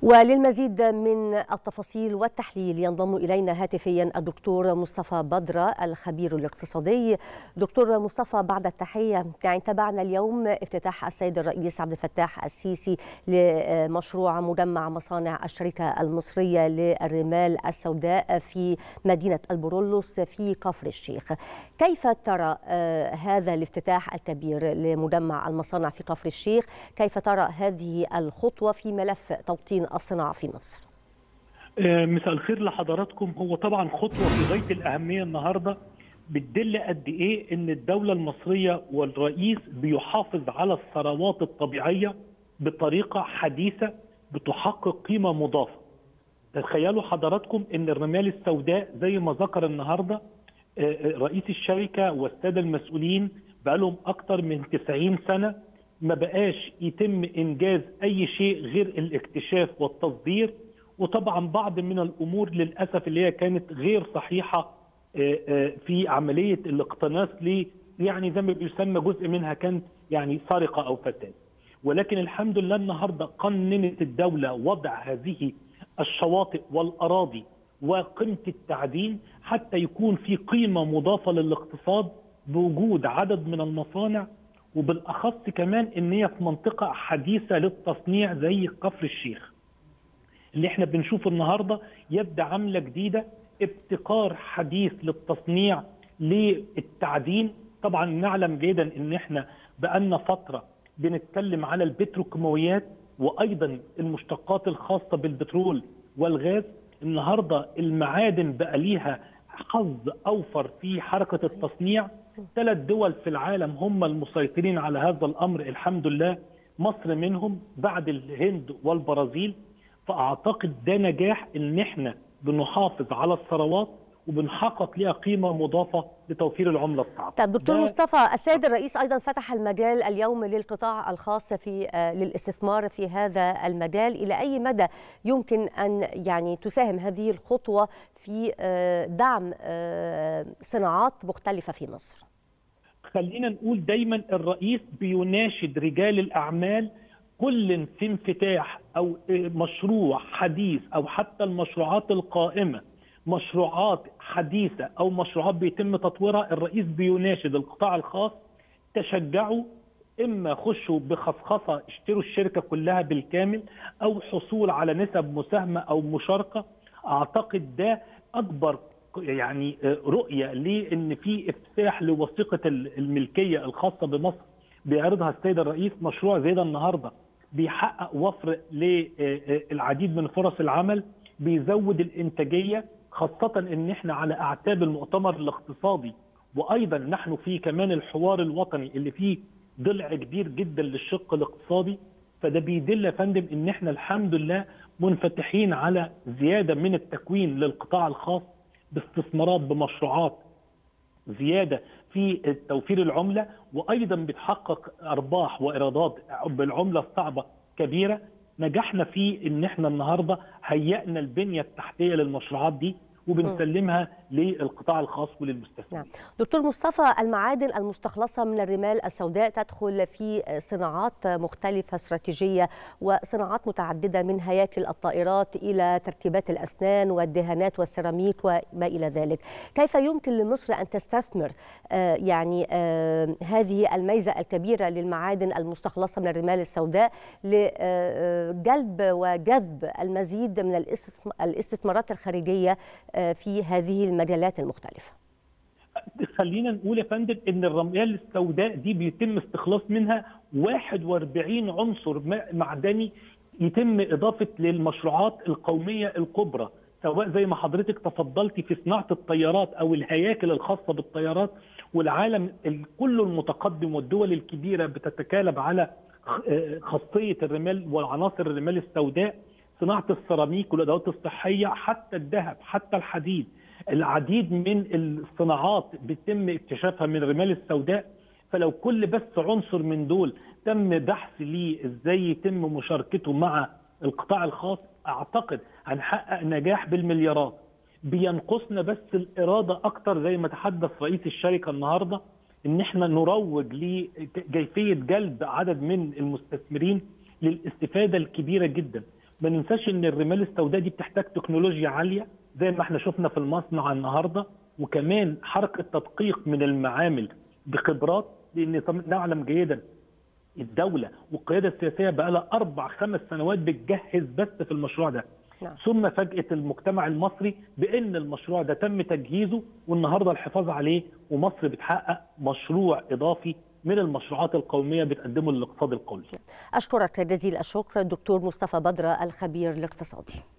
وللمزيد من التفاصيل والتحليل ينضم إلينا هاتفيا الدكتور مصطفى بدرة الخبير الاقتصادي دكتور مصطفى بعد التحية يعني تابعنا اليوم افتتاح السيد الرئيس عبد الفتاح السيسي لمشروع مجمع مصانع الشركة المصرية للرمال السوداء في مدينة البرولوس في كفر الشيخ كيف ترى هذا الافتتاح الكبير لمجمع المصانع في كفر الشيخ كيف ترى هذه الخطوة في ملف توطين الصناعة في مصر مساء الخير لحضراتكم هو طبعا خطوة في غاية الأهمية النهاردة بتدل قد إيه إن الدولة المصرية والرئيس بيحافظ على الثروات الطبيعية بطريقة حديثة بتحقق قيمة مضافة تخيلوا حضراتكم إن الرمال السوداء زي ما ذكر النهاردة رئيس الشركة والسادة المسؤولين بقالهم أكتر من 90 سنة ما بقاش يتم انجاز اي شيء غير الاكتشاف والتصدير وطبعا بعض من الامور للاسف اللي هي كانت غير صحيحه في عمليه الاقتناص ل يعني زي ما بيسمى جزء منها كان يعني سرقه او فساد ولكن الحمد لله النهارده قننت الدوله وضع هذه الشواطئ والاراضي وقيمه التعدين حتى يكون في قيمه مضافه للاقتصاد بوجود عدد من المصانع وبالاخص كمان ان هي في منطقه حديثه للتصنيع زي كفر الشيخ. اللي احنا بنشوفه النهارده يبدا عمله جديده ابتكار حديث للتصنيع للتعدين، طبعا نعلم جيدا ان احنا بقالنا فتره بنتكلم على البتروكيماويات وايضا المشتقات الخاصه بالبترول والغاز، النهارده المعادن بقى ليها حظ اوفر في حركه التصنيع ثلاث دول في العالم هم المسيطرين على هذا الامر الحمد لله مصر منهم بعد الهند والبرازيل فاعتقد ده نجاح ان احنا بنحافظ على الثروات وبنحقق لها قيمه مضافه لتوفير العمله الصعبه. طب دكتور مصطفى السيد الرئيس ايضا فتح المجال اليوم للقطاع الخاص في للاستثمار في هذا المجال الى اي مدى يمكن ان يعني تساهم هذه الخطوه في دعم صناعات مختلفه في مصر؟ خلينا نقول دايما الرئيس بيناشد رجال الاعمال كل في انفتاح او مشروع حديث او حتى المشروعات القائمه مشروعات حديثه او مشروعات بيتم تطويرها الرئيس بيناشد القطاع الخاص تشجعوا اما خشوا بخصخصه اشتروا الشركه كلها بالكامل او حصول على نسب مساهمه او مشاركه اعتقد ده اكبر يعني رؤيه لان في افتتاح لوثيقه الملكيه الخاصه بمصر بيعرضها السيد الرئيس مشروع زي ده النهارده بيحقق وفر للعديد من فرص العمل بيزود الانتاجيه خاصه ان احنا على اعتاب المؤتمر الاقتصادي وايضا نحن في كمان الحوار الوطني اللي فيه ضلع كبير جدا للشق الاقتصادي فده بيدل يا فندم ان احنا الحمد لله منفتحين على زياده من التكوين للقطاع الخاص باستثمارات بمشروعات زياده في توفير العمله وايضا بتحقق ارباح وايرادات بالعمله الصعبه كبيره نجحنا في ان احنا النهارده هيئنا البنيه التحتيه للمشروعات دي وبنسلمها للقطاع الخاص وللمستثمرين. نعم. دكتور مصطفى المعادن المستخلصه من الرمال السوداء تدخل في صناعات مختلفه استراتيجيه وصناعات متعدده من هياكل الطائرات الى تركيبات الاسنان والدهانات والسيراميك وما الى ذلك. كيف يمكن لمصر ان تستثمر آه يعني آه هذه الميزه الكبيره للمعادن المستخلصه من الرمال السوداء لجلب وجذب المزيد من الاستثمارات الخارجيه في هذه المجالات المختلفة خلينا نقول يا فندم ان الرمال السوداء دي بيتم استخلاص منها 41 عنصر معدني يتم اضافه للمشروعات القوميه الكبرى سواء زي ما حضرتك تفضلتي في صناعه الطيارات او الهياكل الخاصه بالطيارات والعالم كله المتقدم والدول الكبيره بتتكالب على خاصيه الرمال وعناصر الرمال السوداء صناعه السيراميك والادوات الصحيه حتى الذهب حتى الحديد العديد من الصناعات بيتم اكتشافها من الرمال السوداء فلو كل بس عنصر من دول تم بحث ليه ازاي يتم مشاركته مع القطاع الخاص اعتقد هنحقق نجاح بالمليارات بينقصنا بس الاراده اكتر زي ما تحدث رئيس الشركه النهارده ان احنا نروج لكيفيه جلب عدد من المستثمرين للاستفاده الكبيره جدا ما ننساش ان الرمال السوداء دي بتحتاج تكنولوجيا عاليه زي ما احنا شفنا في المصنع النهارده وكمان حركه تدقيق من المعامل بخبرات لان نعلم جيدا الدوله والقياده السياسيه بقى لها اربع خمس سنوات بتجهز بس في المشروع ده نعم. ثم فاجأة المجتمع المصري بأن المشروع ده تم تجهيزه والنهارده الحفاظ عليه ومصر بتحقق مشروع إضافي من المشروعات القومية بتقدمه للاقتصاد القومي أشكرك جزيل الشكر الدكتور مصطفى بدر الخبير الاقتصادي